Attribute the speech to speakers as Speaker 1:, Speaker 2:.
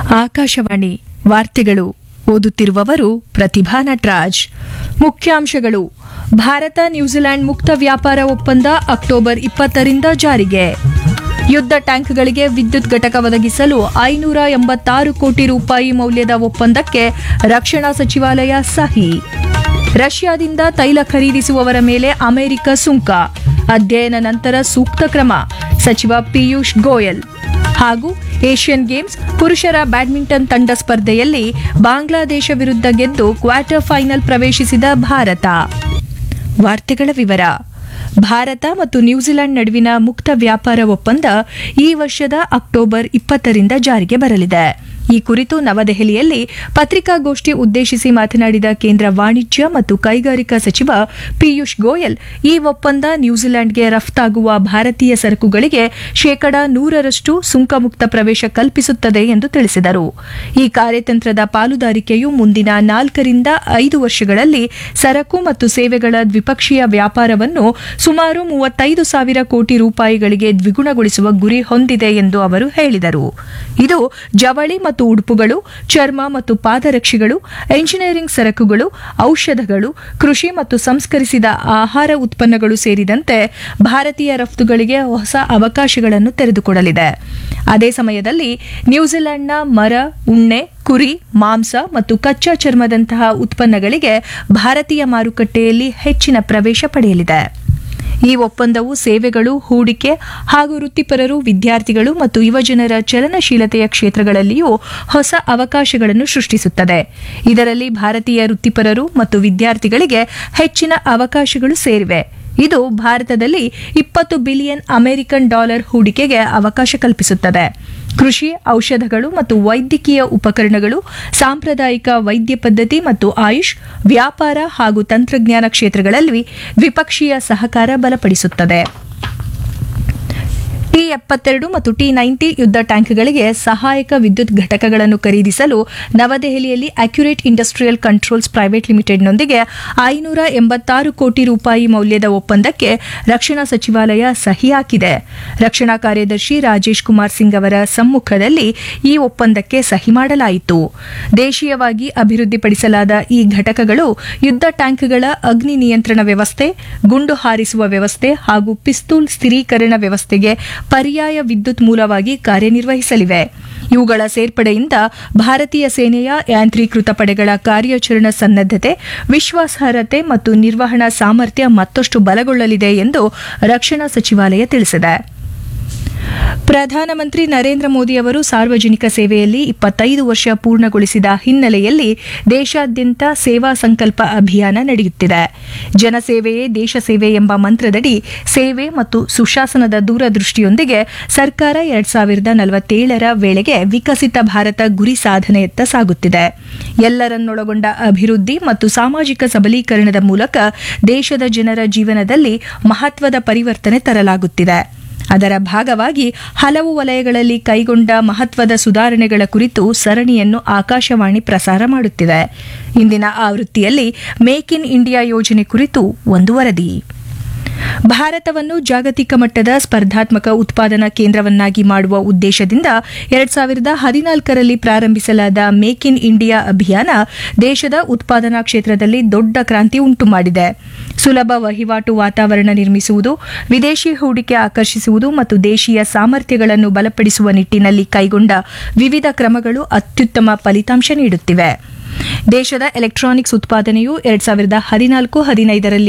Speaker 1: ಆಕಾಶವಾಣಿ ವಾರ್ತೆಗಳು ಓದುತ್ತಿರುವವರು ಪ್ರತಿಭಾ ನಟರಾಜ್ ಮುಖ್ಯಾಂಶಗಳು ಭಾರತ ನ್ಯೂಜಿಲೆಂಡ್ ಮುಕ್ತ ವ್ಯಾಪಾರ ಒಪ್ಪಂದ ಅಕ್ಟೋಬರ್ ಇಪ್ಪತ್ತರಿಂದ ಜಾರಿಗೆ ಯುದ್ಧ ಟ್ಯಾಂಕ್ಗಳಿಗೆ ವಿದ್ಯುತ್ ಘಟಕ ಒದಗಿಸಲು ಐನೂರ ಎಂಬತ್ತಾರು ಕೋಟಿ ರೂಪಾಯಿ ಮೌಲ್ಯದ ಒಪ್ಪಂದಕ್ಕೆ ರಕ್ಷಣಾ ಸಚಿವಾಲಯ ಸಹಿ ರಷ್ಯಾದಿಂದ ತೈಲ ಖರೀದಿಸುವವರ ಮೇಲೆ ಅಮೆರಿಕ ಸುಂಕ ಅಧ್ಯಯನ ನಂತರ ಸೂಕ್ತ ಕ್ರಮ ಸಚಿವ ಪಿಯೂಷ್ ಗೋಯಲ್ ಹಾಗೂ ಏಷ್ಯನ್ ಗೇಮ್ಸ್ ಪುರುಷರ ಬ್ಯಾಡ್ಮಿಂಟನ್ ತಂಡ ಸ್ಪರ್ಧೆಯಲ್ಲಿ ಬಾಂಗ್ಲಾದೇಶ ವಿರುದ್ಧ ಗೆದ್ದು ಕ್ವಾರ್ಟರ್ ಫೈನಲ್ ಪ್ರವೇಶಿಸಿದ ಭಾರತ ವಾರ್ತೆಗಳ ವಿವರ ಭಾರತ ಮತ್ತು ನ್ಯೂಜಿಲೆಂಡ್ ನಡುವಿನ ಮುಕ್ತ ವ್ಯಾಪಾರ ಒಪ್ಪಂದ ಈ ವರ್ಷದ ಅಕ್ಟೋಬರ್ ಇಪ್ಪತ್ತರಿಂದ ಜಾರಿಗೆ ಬರಲಿದೆ ಈ ಕುರಿತು ನವದೆಹಲಿಯಲ್ಲಿ ಪತ್ರಿಕಾಗೋಷ್ಠಿ ಉದ್ದೇಶಿಸಿ ಮಾತನಾಡಿದ ಕೇಂದ್ರ ವಾಣಿಜ್ಯ ಮತ್ತು ಕೈಗಾರಿಕಾ ಸಚಿವ ಪಿಯೂಷ್ ಗೋಯಲ್ ಈ ಒಪ್ಪಂದ ನ್ಯೂಜಿಲೆಂಡ್ಗೆ ರಫ್ತಾಗುವ ಭಾರತೀಯ ಸರಕುಗಳಿಗೆ ಶೇಕಡಾ ನೂರರಷ್ಟು ಸುಂಕಮುಕ್ತ ಪ್ರವೇಶ ಕಲ್ಪಿಸುತ್ತದೆ ಎಂದು ತಿಳಿಸಿದರು ಈ ಕಾರ್ಯತಂತ್ರದ ಪಾಲುದಾರಿಕೆಯು ಮುಂದಿನ ನಾಲ್ಕರಿಂದ ಐದು ವರ್ಷಗಳಲ್ಲಿ ಸರಕು ಮತ್ತು ಸೇವೆಗಳ ದ್ವಿಪಕ್ಷೀಯ ವ್ಯಾಪಾರವನ್ನು ಸುಮಾರು ಮೂವತ್ತೈದು ಸಾವಿರ ಕೋಟಿ ರೂಪಾಯಿಗಳಿಗೆ ದ್ವಿಗುಣಗೊಳಿಸುವ ಗುರಿ ಹೊಂದಿದೆ ಎಂದು ಅವರು ಹೇಳಿದರು ಇದು ಜವಳಿ ಮತ್ತು ಉಡುಪುಗಳು ಚರ್ಮ ಮತ್ತು ಪಾದರಕ್ಷೆಗಳು ಎಂಜಿನಿಯರಿಂಗ್ ಸರಕುಗಳು ಔಷಧಗಳು ಕೃಷಿ ಮತ್ತು ಸಂಸ್ಕರಿಸಿದ ಆಹಾರ ಉತ್ಪನ್ನಗಳು ಸೇರಿದಂತೆ ಭಾರತೀಯ ರಫ್ತುಗಳಿಗೆ ಹೊಸ ಅವಕಾಶಗಳನ್ನು ತೆರೆದುಕೊಡಲಿದೆ ಅದೇ ಸಮಯದಲ್ಲಿ ನ್ಯೂಜಿಲೆಂಡ್ನ ಮರ ಉಣ್ಣೆ ಕುರಿ ಮಾಂಸ ಮತ್ತು ಕಚ್ಚಾ ಚರ್ಮದಂತಹ ಉತ್ಪನ್ನಗಳಿಗೆ ಭಾರತೀಯ ಮಾರುಕಟ್ಟೆಯಲ್ಲಿ ಹೆಚ್ಚಿನ ಪ್ರವೇಶ ಪಡೆಯಲಿದೆ ಈ ಒಪ್ಪಂದವು ಸೇವೆಗಳು ಹೂಡಿಕೆ ಹಾಗೂ ವೃತ್ತಿಪರರು ವಿದ್ಯಾರ್ಥಿಗಳು ಮತ್ತು ಯುವಜನರ ಚಲನಶೀಲತೆಯ ಕ್ಷೇತ್ರಗಳಲ್ಲಿಯೂ ಹೊಸ ಅವಕಾಶಗಳನ್ನು ಸೃಷ್ಟಿಸುತ್ತದೆ ಇದರಲ್ಲಿ ಭಾರತೀಯ ವೃತ್ತಿಪರರು ಮತ್ತು ವಿದ್ಯಾರ್ಥಿಗಳಿಗೆ ಹೆಚ್ಚಿನ ಅವಕಾಶಗಳು ಸೇರಿವೆ ಇದು ಭಾರತದಲ್ಲಿ ಇಪ್ಪತ್ತು ಬಿಲಿಯನ್ ಅಮೆರಿಕನ್ ಡಾಲರ್ ಹೂಡಿಕೆಗೆ ಅವಕಾಶ ಕಲ್ಪಿಸುತ್ತದೆ ಕೃಷಿ ಔಷಧಗಳು ಮತ್ತು ವೈದ್ಯಕೀಯ ಉಪಕರಣಗಳು ಸಾಂಪ್ರದಾಯಿಕ ವೈದ್ಯ ಪದ್ಧತಿ ಮತ್ತು ಆಯುಷ್ ವ್ಯಾಪಾರ ಹಾಗೂ ತಂತ್ರಜ್ಞಾನ ಕ್ಷೇತ್ರಗಳಲ್ಲಿ ದ್ವಿಪಕ್ಷೀಯ ಸಹಕಾರ ಬಲಪಡಿಸುತ್ತದೆ ಟಿ ಎಪ್ಪತ್ತೆರಡು ಮತ್ತು ಟಿ ನೈಂಟಿ ಯುದ್ಧ ಟ್ಯಾಂಕ್ಗಳಿಗೆ ಸಹಾಯಕ ವಿದ್ಯುತ್ ಘಟಕಗಳನ್ನು ಖರೀದಿಸಲು ನವದೆಹಲಿಯಲ್ಲಿ ಅಕ್ಯುರೇಟ್ ಇಂಡಸ್ಟ್ರಿಯಲ್ ಕಂಟ್ರೋಲ್ಸ್ ಪ್ರೈವೇಟ್ ಲಿಮಿಟೆಡ್ನೊಂದಿಗೆ ಐನೂರ ಎಂಬತ್ತಾರು ಕೋಟಿ ರೂಪಾಯಿ ಮೌಲ್ಯದ ಒಪ್ಪಂದಕ್ಕೆ ರಕ್ಷಣಾ ಸಚಿವಾಲಯ ಸಹಿ ಹಾಕಿದೆ ರಕ್ಷಣಾ ಕಾರ್ಯದರ್ಶಿ ರಾಜೇಶ್ ಕುಮಾರ್ ಸಿಂಗ್ ಅವರ ಸಮ್ಮುಖದಲ್ಲಿ ಈ ಒಪ್ಪಂದಕ್ಕೆ ಸಹಿ ಮಾಡಲಾಯಿತು ದೇಶೀಯವಾಗಿ ಅಭಿವೃದ್ಧಿಪಡಿಸಲಾದ ಈ ಘಟಕಗಳು ಯುದ್ಧ ಟ್ಯಾಂಕ್ಗಳ ಅಗ್ನಿ ನಿಯಂತ್ರಣ ವ್ಯವಸ್ಥೆ ಗುಂಡು ಹಾರಿಸುವ ವ್ಯವಸ್ಥೆ ಹಾಗೂ ಪಿಸ್ತೂಲ್ ಸ್ಥಿರೀಕರಣ ವ್ಯವಸ್ಥೆಗೆ ಪರ್ಯಾಯ ವಿದ್ಯುತ್ ಮೂಲವಾಗಿ ಕಾರ್ಯನಿರ್ವಹಿಸಲಿವೆ ಇವುಗಳ ಸೇರ್ಪಡೆಯಿಂದ ಭಾರತೀಯ ಸೇನೆಯ ಯಾಂತ್ರೀಕೃತ ಪಡೆಗಳ ಕಾರ್ಯಾಚರಣಾ ಸನ್ನದ್ದತೆ ವಿಶ್ವಾಸಾರ್ಹತೆ ಮತ್ತು ನಿರ್ವಹಣಾ ಸಾಮರ್ಥ್ಯ ಮತ್ತಷ್ಟು ಬಲಗೊಳ್ಳಲಿದೆ ಎಂದು ರಕ್ಷಣಾ ಸಚಿವಾಲಯ ತಿಳಿಸಿದೆ ಪ್ರಧಾನಮಂತ್ರಿ ನರೇಂದ್ರ ಮೋದಿ ಅವರು ಸಾರ್ವಜನಿಕ ಸೇವೆಯಲ್ಲಿ ಇಪ್ಪತ್ತೈದು ವರ್ಷ ಪೂರ್ಣಗೊಳಿಸಿದ ಹಿನ್ನೆಲೆಯಲ್ಲಿ ದೇಶಾದ್ಯಂತ ಸೇವಾ ಸಂಕಲ್ಪ ಅಭಿಯಾನ ನಡೆಯುತ್ತಿದೆ ಜನಸೇವೆಯೇ ದೇಶ ಸೇವೆ ಎಂಬ ಮಂತ್ರದಡಿ ಸೇವೆ ಮತ್ತು ಸುಶಾಸನದ ದೂರದೃಷ್ಟಿಯೊಂದಿಗೆ ಸರ್ಕಾರ ಎರಡ್ ಸಾವಿರದ ನಲವತ್ತೇಳರ ವೇಳೆಗೆ ವಿಕಸಿತ ಭಾರತ ಗುರಿ ಸಾಧನೆಯತ್ತ ಸಾಗುತ್ತಿದೆ ಎಲ್ಲರನ್ನೊಳಗೊಂಡ ಅಭಿವೃದ್ಧಿ ಮತ್ತು ಸಾಮಾಜಿಕ ಸಬಲೀಕರಣದ ಮೂಲಕ ದೇಶದ ಜನರ ಜೀವನದಲ್ಲಿ ಮಹತ್ವದ ಪರಿವರ್ತನೆ ತರಲಾಗುತ್ತಿದೆ ಅದರ ಭಾಗವಾಗಿ ಹಲವು ವಲಯಗಳಲ್ಲಿ ಕೈಗೊಂಡ ಮಹತ್ವದ ಸುಧಾರಣೆಗಳ ಕುರಿತು ಸರಣಿಯನ್ನು ಆಕಾಶವಾಣಿ ಪ್ರಸಾರ ಮಾಡುತ್ತಿದೆ ಇಂದಿನ ಆವೃತ್ತಿಯಲ್ಲಿ ಮೇಕ್ ಇನ್ ಇಂಡಿಯಾ ಯೋಜನೆ ಕುರಿತು ಒಂದು ವರದಿ ಭಾರತವನ್ನು ಜಾಗತಿಕ ಮಟ್ಟದ ಸ್ಪರ್ಧಾತ್ಮಕ ಉತ್ಪಾದನಾ ಕೇಂದ್ರವನ್ನಾಗಿ ಮಾಡುವ ಉದ್ದೇಶದಿಂದ ಎರಡ್ ಸಾವಿರದ ಹದಿನಾಲ್ಕರಲ್ಲಿ ಪ್ರಾರಂಭಿಸಲಾದ ಮೇಕ್ ಇನ್ ಇಂಡಿಯಾ ಅಭಿಯಾನ ದೇಶದ ಉತ್ಪಾದನಾ ಕ್ಷೇತ್ರದಲ್ಲಿ ದೊಡ್ಡ ಕ್ರಾಂತಿ ಉಂಟು ಮಾಡಿದೆ ಸುಲಭ ವಹಿವಾಟು ವಾತಾವರಣ ನಿರ್ಮಿಸುವುದು ವಿದೇಶಿ ಹೂಡಿಕೆ ಆಕರ್ಷಿಸುವುದು ಮತ್ತು ದೇಶೀಯ ಸಾಮರ್ಥ್ಯಗಳನ್ನು ಬಲಪಡಿಸುವ ನಿಟ್ಟಿನಲ್ಲಿ ಕೈಗೊಂಡ ವಿವಿಧ ಕ್ರಮಗಳು ಅತ್ಯುತ್ತಮ ಫಲಿತಾಂಶ ನೀಡುತ್ತಿವೆ ದೇಶದ ಎಲೆಕ್ಟ್ರಾನಿಕ್ಸ್ ಉತ್ಪಾದನೆಯು ಎರಡ್ ಸಾವಿರದ ಹದಿನಾಲ್ಕು ಹದಿನೈದರಲ್ಲಿ